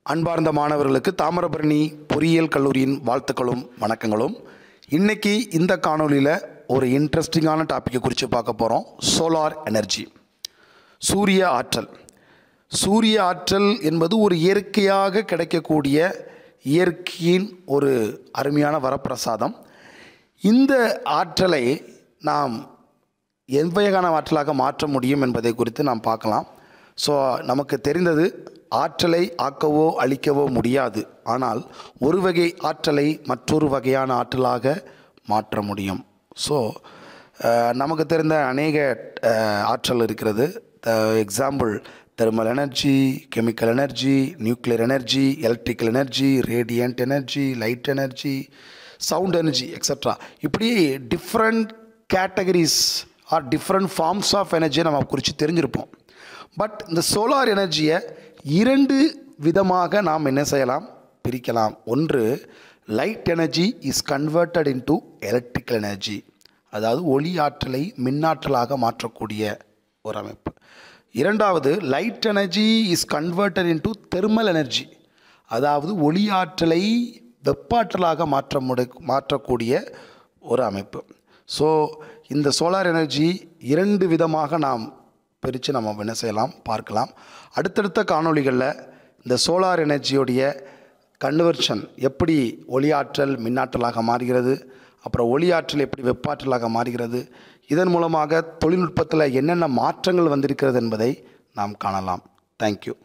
அன்பார்ந்த மாணவர்களுக்கு தாமிரபரணி பொறியியல் கல்லூரியின் வாழ்த்துக்களும் வணக்கங்களும் இன்னைக்கு இந்த காணொளியில் ஒரு இன்ட்ரெஸ்டிங்கான டாப்பிக்கை குறித்து பார்க்க போகிறோம் சோலார் எனர்ஜி சூரிய ஆற்றல் சூரிய ஆற்றல் என்பது ஒரு இயற்கையாக கிடைக்கக்கூடிய இயற்கையின் ஒரு அருமையான வரப்பிரசாதம் இந்த ஆற்றலை நாம் எவ்வகையான ஆற்றலாக மாற்ற முடியும் என்பதை குறித்து நாம் பார்க்கலாம் ஸோ நமக்கு தெரிந்தது ஆற்றலை ஆக்கவோ அழிக்கவோ முடியாது ஆனால் ஒரு வகை ஆற்றலை மற்றொரு வகையான ஆற்றலாக மாற்ற முடியும் ஸோ நமக்கு தெரிந்த அநேக அஹ், ஆற்றல் இருக்கிறது example thermal energy chemical energy nuclear energy electrical energy radiant energy light energy sound energy extra இப்படி different categories or different forms of எனர்ஜியை நம்ம குறித்து தெரிஞ்சிருப்போம் பட் இந்த சோலார் எனர்ஜியை இரண்டு விதமாக நாம் என்ன செய்யலாம் பிரிக்கலாம் ஒன்று light energy is converted into electrical energy அதாவது ஒளி ஆற்றலை மின்னாற்றலாக மாற்றக்கூடிய ஒரு அமைப்பு இரண்டாவது light energy is converted into thermal energy அதாவது ஒளி ஆற்றலை வெப்பாற்றலாக மாற்ற முடி மாற்றக்கூடிய ஒரு அமைப்பு ஸோ இந்த சோலார் எனர்ஜி இரண்டு விதமாக நாம் பிரித்து நம்ம என்ன செய்யலாம் பார்க்கலாம் அடுத்தடுத்த காணொளிகளில் இந்த சோலார் எனர்ஜியோடைய கன்வர்ஷன் எப்படி ஒளியாற்றல் மின்னாற்றலாக மாறுகிறது அப்புறம் ஒளியாற்றல் எப்படி வெப்பாற்றலாக மாறுகிறது இதன் மூலமாக தொழில்நுட்பத்தில் என்னென்ன மாற்றங்கள் வந்திருக்கிறது என்பதை நாம் காணலாம் தேங்க்யூ